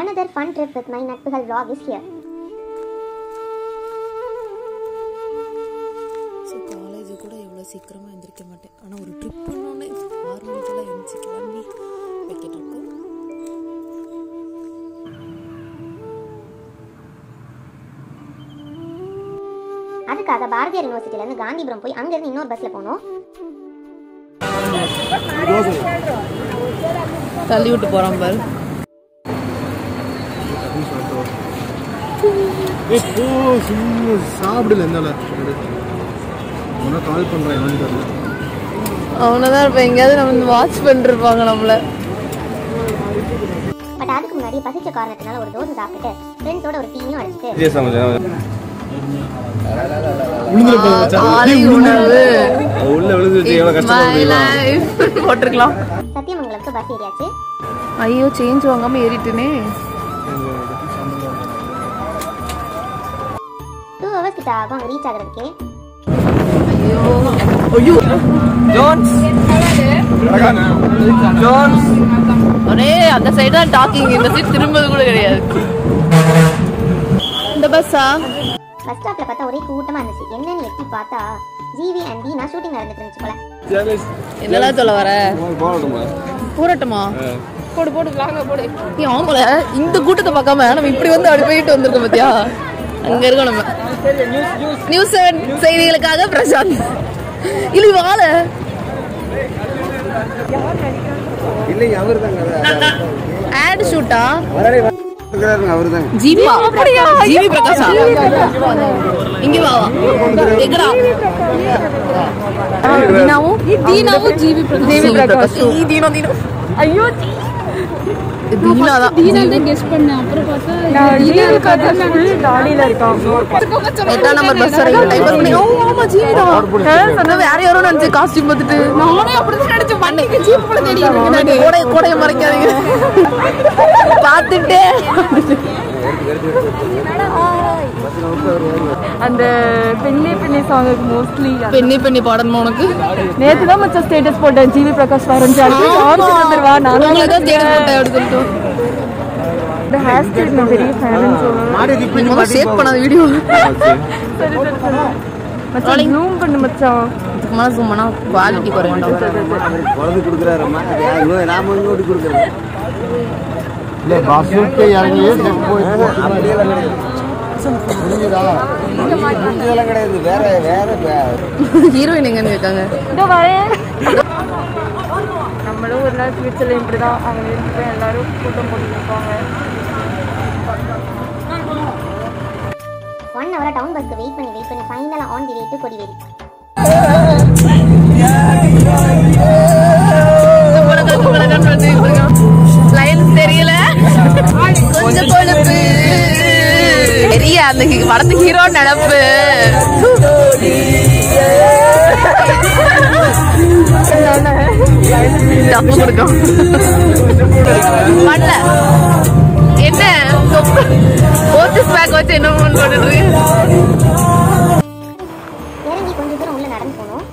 Another fun trip with my நட்புகள் vlog is here. So college கூட இவ்வளோ சீக்கிரமாக எந்திரிக்க மாட்டேன் ஆனால் ஒரு ட்ரிப் பண்ணோன்னே ஆறு மணிக்கெல்லாம் எழுந்துச்சு கிளம்பி வைக்கிட்டு இருக்கோம் அதுக்காக பாரதியார் யூனிவர்சிட்டிலேருந்து காந்திபுரம் போய் அங்கேருந்து இன்னொரு பஸ்ஸில் போனோம் தள்ளி விட்டு போகிறான் பாரு ஏய் போ சும்மா சாப்பிடல எந்தால உன கால் பண்றேன் என்னன்னு தெரியல அவனை தான் இப்போ எங்கேயாவது நம்ம வாட்ச் பண்ணிருப்பாங்க நம்மள பட் அதுக்கு முன்னாடி பசிச்ச காரணத்தினால ஒரு தோசை சாப்பிட்டுட்டு ஃப்ரெண்ட்ஸோட ஒரு டீயும் அடிச்சுட்டு உளுந்துல போய் வச்சா காலை உணவு உள்ள விழுந்துச்சு எவ்வளவு கஷ்டமா My life. போட்டிருக்கலாம் சத்தியமங்கலத்துக்கு பஸ் ஏறியாச்சு ஐயோ சேஞ்ச் வாங்காம ஏறிட்டுனே டூ ஹவர்ஸ் கிட்ட ஆகும் அங்கே ரீச் ஆகிறதுக்கே ஐயோ ஐயோ ஜோன்ஸ் ஜோன்ஸ் ஒரே அந்த சைடு தான் டாக்கிங் இந்த சைடு திரும்பது கூட கிடையாது இந்த பஸ்ஸா பஸ் ஸ்டாப்ல பார்த்தா ஒரே கூட்டமா இருந்துச்சு என்னன்னு எட்டி பார்த்தா ஜிவி அண்ட் நான் ஷூட்டிங் நடந்துட்டு இருந்துச்சு போல என்னெல்லாம் சொல்ல வர போடட்டுமா போடு போடு வாங்க போடு நீ ஆம்பள இந்த கூட்டத்தை பார்க்காம நம்ம இப்படி வந்து அப்படி போயிட்டு வந்திருக்கோம் பாத்தியா அங்க இருக்கோம் நம்ம நியூஸ் செவன் செய்திகளுக்காக பிரசாந்த் இல்லை வாழ இல்லைங்க அவர் தாங்க ஆட் ஷூட்டா அவர் தாங்க ஜிவி அப்படியா ஜிவி பிரகாஷா இங்க வா வா எங்கடா தீனாவும் தீனாவும் ஜிவி ஜிவி பிரகாஷ் தீனோ தீனோ ஐயோ தீனா தான் தீனா தான் கெஸ் பண்ணேன் அப்புறம் பார்த்தா எட்டாம் நம்பர் பஸ் வரைக்கும் டைப் பண்ணி ஓ ஆமா ஜிவி தான் சொன்ன வேற யாரோ நினைச்சு காஸ்டியூம் பார்த்துட்டு நானே அப்படிதான் நினைச்சு பண்ணீங்க ஜீப் கூட தேடி கோடை கோடைய மறைக்காதீங்க பார்த்துட்டே அந்த பெண்ணே பெண்ணே சாங்குக்கு மோஸ்ட்லி பெண்ணி பெண்ணி பாடணுமா உனக்கு நேத்து தான் மச்சம் ஸ்டேட்டஸ் போட்டேன் ஜிவி பிரகாஷ் வரைஞ்சு வந்துருவா நானும் உங்களுக்கு தான் தேடி போட்டேன் அப்படி சொல்லிட்டு இந்த ஹேர் ஸ்டைல் நான் பெரிய ஃபேன் சொல்லலாம் நீ முதல்ல சேவ் பண்ணாத வீடியோ மச்சான் ஜூம் பண்ணு மச்சான் இதுக்கு மேலே zoom பண்ணா குவாலிட்டி குறையும் குழந்தை கொடுக்குறாருமா நாம இங்கோட்டி கொடுக்குறோம் இல்ல பஸ் விட்டு இறங்கி போய் அப்படியெல்லாம் கிடையாது புரிஞ்சதெல்லாம் கிடையாது வேற வேற வே- ஹீரோயின் எங்கன்னு கேட்காங்க இதோ வரேன் நம்மளும் ஒரு நாள் ஃபியூச்சர்ல இப்படிதான் அவங்க இருந்து போய் எல்லாரும் கூட்டம் போட்டு இருப்பாங்க ஒன் ஹவரா டவுன் பஸ்க்கு வெயிட் பண்ணி வெயிட் பண்ணி ஃபைனலாக on the way to Kodiveri lines தெரியல கொஞ்சம் கொழுப்பு பெரிய அந்த ஹி- படத்து ஹீரோ நடப்பு தப்பு கொடுக்கும் பண்ணல என்ன ஓட்டிஸ் பேக் வச்சு என்ன பண்ணிட்டு இருக்கு? இறங்கி கொஞ்சம் தூரம் உள்ள நடந்து போனோம்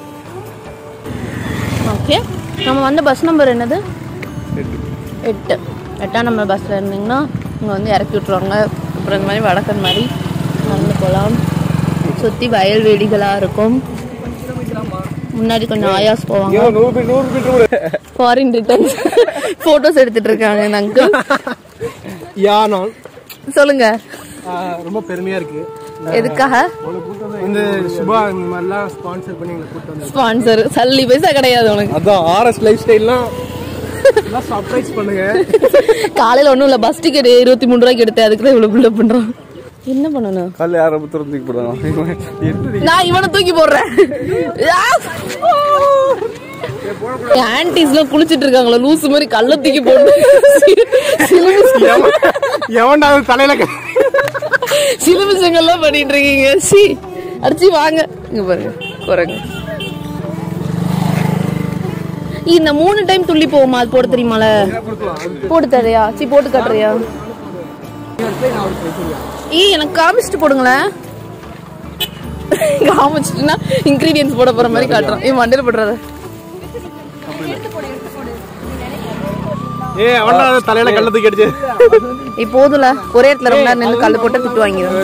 ஓகே நம்ம வந்த பஸ் நம்பர் என்னது எட்டு எட்டாம் நம்பர் பஸ்ஸில் இருந்தீங்கன்னா இங்கே வந்து இறக்கி விட்ருவாங்க அப்புறம் இந்த மாதிரி வடக்கன் மாதிரி நடந்து போகலாம் சுற்றி வயல்வெளிகளாக இருக்கும் முன்னாடி கொஞ்சம் ஆயாஸ் போவாங்க நூறு நூறு மீட்டர் ஃபாரின் ரிட்டர்ன்ஸ் ஃபோட்டோஸ் எடுத்துட்டு இருக்காங்க இந்த அங்கிள் யா நான் சொல்லுங்க ரொம்ப பெருமையா இருக்கு எதுக்காக இந்த சுபா இந்த மாதிரிலாம் ஸ்பான்சர் பண்ணி எங்களை கூட்டு வந்து ஸ்பான்சர் சல்லி பைசா கிடையாது உனக்கு அதான் ஆர்எஸ் லைஃப் ஸ்டைல்லாம் எல்லாம் சர்ப்ரைஸ் பண்ணுங்க காலையில் ஒன்றும் இல்லை பஸ் டிக்கெட் இருபத்தி மூணு ரூபாய்க்கு எடுத்தேன் அதுக்கு தான் இவ்வளோ பில்டப் பண்ணுறான் என்ன பண்ணணும் காலைல யாரை தூக்கி போடுறாங்க நான் இவனை தூக்கி போடுறேன் ஆன்டிஸ்லாம் குளிச்சிட்டு இருக்காங்களா லூசு மாதிரி கல்ல தூக்கி போட்டு எவன்டா அது தலையில க- சிலுமிசங்கள்லாம் பண்ணிட்டு இருக்கீங்க சி அடிச்சு வாங்க இங்க பாருங்க குரங்கு இந்த மூணு டைம் துள்ளி போகுமா அது போட தெரியுமால போட்டு தரையா சி போட்டு காட்டுறியா ஈ எனக்கு காமிச்சிட்டு போடுங்களேன் காமிச்சிட்டுனா இன்கிரீடியன்ஸ் போட போற மாதிரி காட்டுறான் ஏன் மண்டையில போடுறாரு ஏ அவனா தலையில கள்ள தூக்கி அடிச்சு இப்போதுல ஒரே இடத்துல ரொம்ப நேரம் நின்று கல் போட்டு திட்டு வாங்கிடும்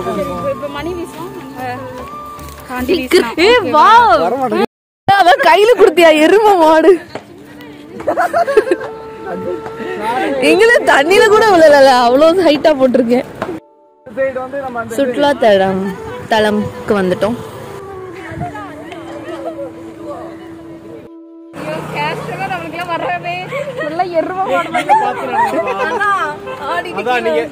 ஏ வா அதான் கையில குடுத்தியா எரும மாடு எங்களை தண்ணியில கூட விழல அவ்வளவு ஹைட்டா போட்டிருக்கேன் சுற்றுலா தளம் தளம்க்கு வந்துட்டோம் அதான் நீங்க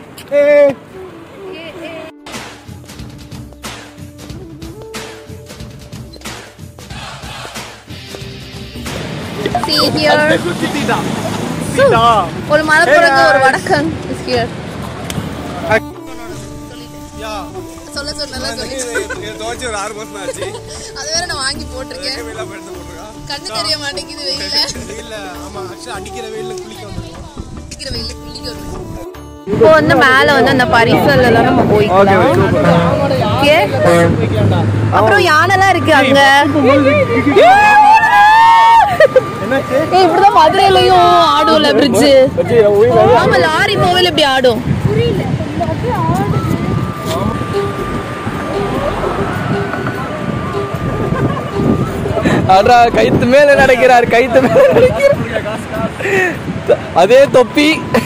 See here. சுத்திட்டா ஒரு மலப்புறங்க ஒரு வடக்கன் is here. சொல்ல சொன்னல சொல்லி துவச்சி ஒரு ஆறு மாசம் ஆச்சு அது வேற நான் வாங்கி போட்டிருக்கேன் கண்ணு தெரிய மாட்டேங்குது வெயில இல்ல ஆமா ஆக்சுவலா அடிக்கிற வெயில்ல குளிக்க வந்திருக்கோம் அடிக்கிற வெயில குளிக்க வருது. இப்போ வந்து மேல வந்து அந்த பரிசல் எல்லாம் நம்ம போய்க்கலாம் ஓகே அப்புறம் யானைலாம் இருக்கு அங்க ஏய் இப்படிதான் மதுரையிலயும் ஆடும்ல பிரிட்ஜ் ஆமா லாரி போவேல இப்படி ஆடும் அடா கைத்து மேல நடக்கிறார் கைத்து மேல நடக்கிறார் அதே தொப்பி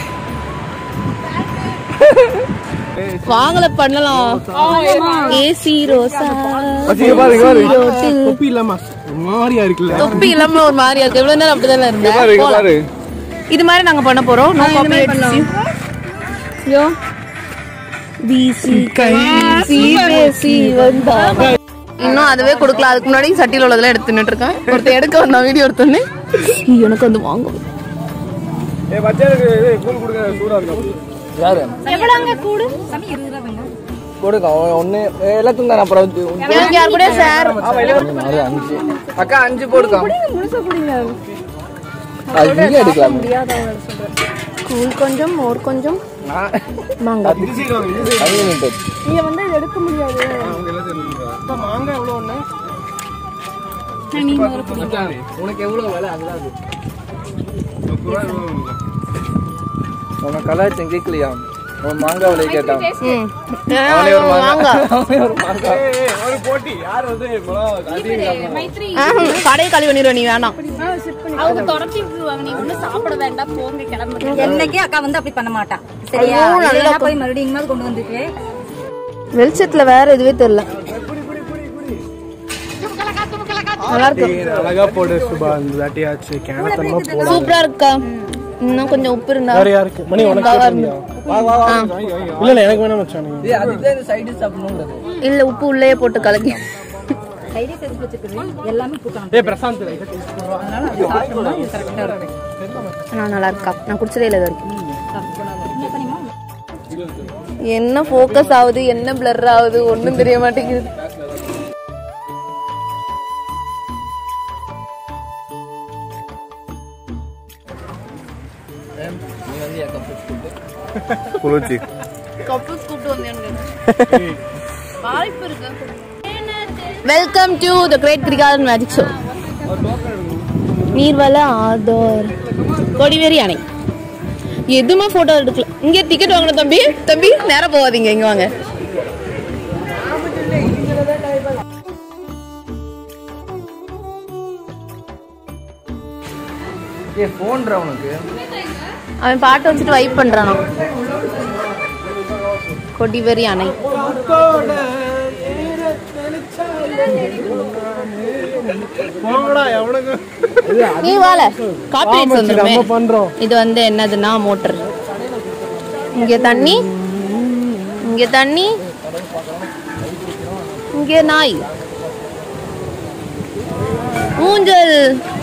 வாங்கல பண்ணலாம் ஏசி ரோசா வச்சுக்க பாருங்க பாருங்க தொப்பி இல்லாம மாதிரியா இருக்குல்ல தொப்பி இல்லாம ஒரு மாதிரியா இருக்கு எவ்வளவு நேரம் அப்படிதானே இருந்தேன் பாருங்க போலாம். பாரு இது மாதிரி நாங்க பண்ண போறோம் நோ காப்பி யோ பிசி கைசி பேசி வந்தா இன்னும் அதுவே கொடுக்கல அதுக்கு முன்னாடி சட்டியில் உள்ளதெல்லாம் எடுத்து நின்னுட்டு இருக்கேன் ஒருத்தன் எடுக்க வந்தான் வீடியோ எடுத்தோன்னே எனக்கு வந்து வாங்கும் ஏ பச்சைக்கு இது கூழ் கொடுங்க சூடா இருக்கும் யாரு கொடுங்க அவன் ஒண்ணு ஏ, எல்லாத்துக்கும் தானே அப்புறம் வந்து எனக்கு யார் கூட சார் அது அஞ்சு அக்கா அஞ்சு போடுக்கா அது இங்கே எடுக்கலாம் கூழ் கொஞ்சம் மோர் கொஞ்சம் நான் மாங்காய் அன்லிமிட்டட் மாங்காய் எவ்வளவு ஒண்ணு உனக்கு எவ்வளவு வேலை அதுதான் அது முப்பது ரூபா எவ்வளவு ஒண்ணு? உனக்கு கலாச்சம் கேட்கலையா அவன் மாங்காய் விலை கேட்டான் ம். அவனே ஒரு மாங்காய் அவனே ஒரு மாங்காய் ஏய், ஒரு போட்டி யார் வந்து மிளகா அதிகம் ஆஹ், கடையை கழுவி பண்ணிடுவேன் நீ வேணாம் என்னைக்கே அக்கா வந்து அப்படி பண்ண மாட்டான் சரியா ஐயோ, நல்லா இல்லைன்னா போய் மறுபடியும் இனிமேல் கொண்டு வந்துட்டு வெளிச்சத்துல வேற இதுவே தெரியல நல்லா இருக்கு அழகா போடு சுபா இந்த தாட்டியாச்சு கேனத்தனமா போடு சூப்பரா இருக்கா இன்னும் கொஞ்சம் உப்பு இருந்தா வேற யாருக்கு மணி உனக்கு நல்லா கேட்டியா? இல்ல இல்ல எனக்கு வேணாம் மச்சான் நீங்க ஏய் அதுதான் இந்த சைடு சாப்பிடணுங்கிறது இல்ல உப்பு உள்ளேயே போட்டு கலக்கி கையிலே செஞ்சு வச்சுக்கிறது எல்லாமே கூட்டணும் ஏய் பிரசாந்த் லைட்டா taste பண்ணுவா. அதனால அது சாப்பிட்டோம்னா இது கரெக்டா இருக்கும் ஆனா நல்லா இருக்கா நான் குடிச்சதே இல்லை இது வரைக்கும் என்ன ஃபோக்கஸ் ஆகுது என்ன பிளர் ஆகுது ஒண்ணும் தெரிய மாட்டேங்குது குளிர்ச்சி கப்பல்ஸ் கூப்பிட்டு வந்தேன் வாய்ப்பு இருக்கு welcome to the great Kirikalan magic show நீர்வள ஆதோர் கொடிவேரி அணை எதுவுமே போட்டோ எடுக்கல இங்கே டிக்கெட் வாங்கணும் தம்பி தம்பி நேரம் போகாதீங்க இங்க வாங்க ஏ போன்றா உனக்கு அவன் பாட்டு வச்சுட்டு வைப் பண்றான் கொடிவேரி அணை போங்கடா எவனுக்கு நீ வாழ காப்பி வந்துருமே நம்ம பண்றோம் இது வந்து என்னதுன்னா மோட்டர் இங்க தண்ணி இங்க தண்ணி இங்க நாய் ஊஞ்சல்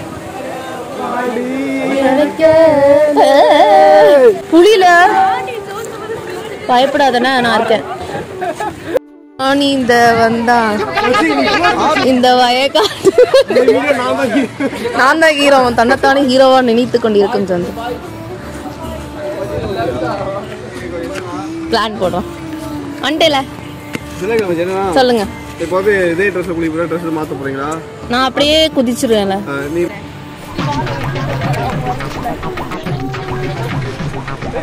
புலியில பயப்படாதனா நான் இருக்கேன் நான் இந்த வந்தா இந்த வயக்காட்டு நான் தான் ஹீரோ அவன் தன்னைத்தானே ஹீரோவா நினைத்து கொண்டிருக்கும் சந்து பிளான் போடுறோம் வந்துட்டேல சிலகிழமை ஜனனா சொல்லுங்க இப்போ வந்து இதே ட்ரெஸ்ல குளிக்க ட்ரெஸ் மாத்த போறீங்களா நான் அப்படியே குதிச்சிருவேன்ல அஹ் நீ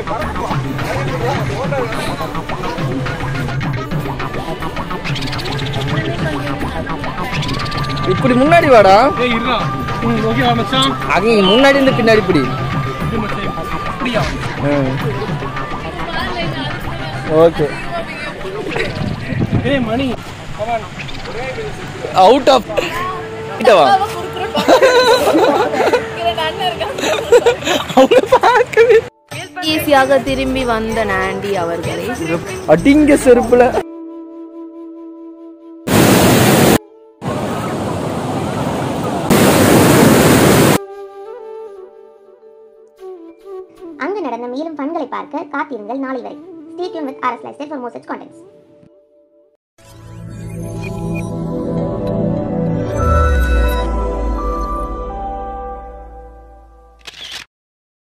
இப்படி முன்னாடி வாடா ஏய் இருடா ம் ஓகேவா மச்சான் அங்க முன்னாடி இருந்து பின்னாடி இப்படி இது மச்சான் அப்படியா ஓகே ஏய் மணி அவுட் ஆஃப் கிட்ட வா அவங்க பார்க்கவே ஈஸியாக திரும்பி வந்த நாண்டி அவர்களை அடிங்க செருப்புல அங்கு நடந்த மேலும் ஃபன்களை பார்க்க காத்திருங்கள் நாளை வரை stay tuned with RS life for more such contents